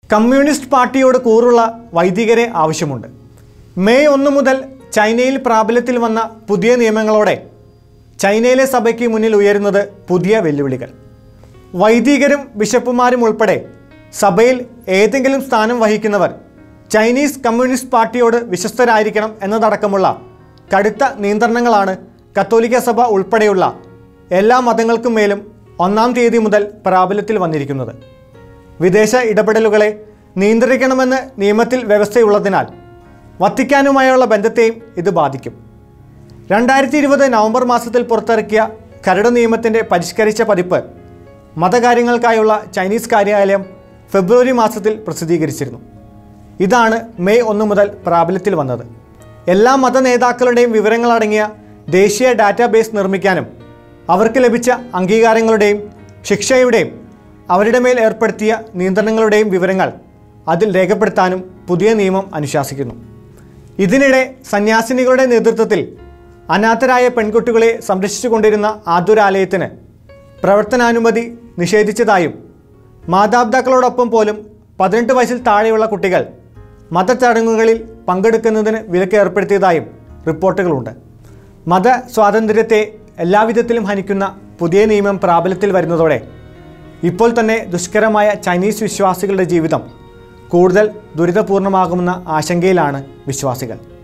communist പാർട്ടിയോട് കൂറുള്ള വൈദികരെ ആവശ്യമുണ്ട് May ഒന്ന് മുതൽ ചൈനയിൽ പ്രാബല്യത്തിൽ വന്ന പുതിയ നിയമങ്ങളോടെ ചൈനയിലെ സഭയ്ക്ക് മുന്നിൽ ഉയരുന്നത് പുതിയ വെല്ലുവിളികൾ വൈദികരും ബിഷപ്പുമാരും ഉൾപ്പെടെ സഭയിൽ ഏതെങ്കിലും സ്ഥാനം വഹിക്കുന്നവർ ചൈനീസ് കമ്മ്യൂണിസ്റ്റ് പാർട്ടിയോട് വിശ്വസ്തരായിരിക്കണം എന്നതടക്കമുള്ള കടുത്ത നിയന്ത്രണങ്ങളാണ് കത്തോലിക്ക സഭ ഉൾപ്പെടെയുള്ള എല്ലാ മതങ്ങൾക്കും മേലും ഒന്നാം തീയതി മുതൽ പ്രാബല്യത്തിൽ വന്നിരിക്കുന്നത് വിദേശ ഇടപെടലുകളെ നിയന്ത്രിക്കണമെന്ന് നിയമത്തിൽ വ്യവസ്ഥയുള്ളതിനാൽ വത്തിക്കാനുമായുള്ള ബന്ധത്തെയും ഇത് ബാധിക്കും രണ്ടായിരത്തി ഇരുപത് നവംബർ മാസത്തിൽ പുറത്തിറക്കിയ കരട് നിയമത്തിൻ്റെ പരിഷ്കരിച്ച പതിപ്പ് മതകാര്യങ്ങൾക്കായുള്ള ചൈനീസ് കാര്യാലയം ഫെബ്രുവരി മാസത്തിൽ പ്രസിദ്ധീകരിച്ചിരുന്നു ഇതാണ് മെയ് ഒന്ന് മുതൽ പ്രാബല്യത്തിൽ വന്നത് എല്ലാ മത നേതാക്കളുടെയും വിവരങ്ങളടങ്ങിയ ദേശീയ ഡാറ്റാബേസ് നിർമ്മിക്കാനും അവർക്ക് ലഭിച്ച അംഗീകാരങ്ങളുടെയും ശിക്ഷയുടെയും അവരുടെ മേൽ ഏർപ്പെടുത്തിയ നിയന്ത്രണങ്ങളുടെയും വിവരങ്ങൾ അതിൽ രേഖപ്പെടുത്താനും പുതിയ നിയമം അനുശാസിക്കുന്നു ഇതിനിടെ സന്യാസിനികളുടെ നേതൃത്വത്തിൽ അനാഥരായ പെൺകുട്ടികളെ സംരക്ഷിച്ചുകൊണ്ടിരുന്ന ആതുരാലയത്തിന് പ്രവർത്തനാനുമതി നിഷേധിച്ചതായും മാതാപിതാക്കളോടൊപ്പം പോലും പതിനെട്ട് വയസ്സിൽ താഴെയുള്ള കുട്ടികൾ മതചടങ്ങുകളിൽ പങ്കെടുക്കുന്നതിന് വിലക്ക് ഏർപ്പെടുത്തിയതായും റിപ്പോർട്ടുകളുണ്ട് മത സ്വാതന്ത്ര്യത്തെ എല്ലാവിധത്തിലും ഹനിക്കുന്ന പുതിയ നിയമം പ്രാബല്യത്തിൽ വരുന്നതോടെ ഇപ്പോൾ തന്നെ ദുഷ്കരമായ ചൈനീസ് വിശ്വാസികളുടെ ജീവിതം കൂടുതൽ ദുരിതപൂർണമാകുമെന്ന ആശങ്കയിലാണ് വിശ്വാസികൾ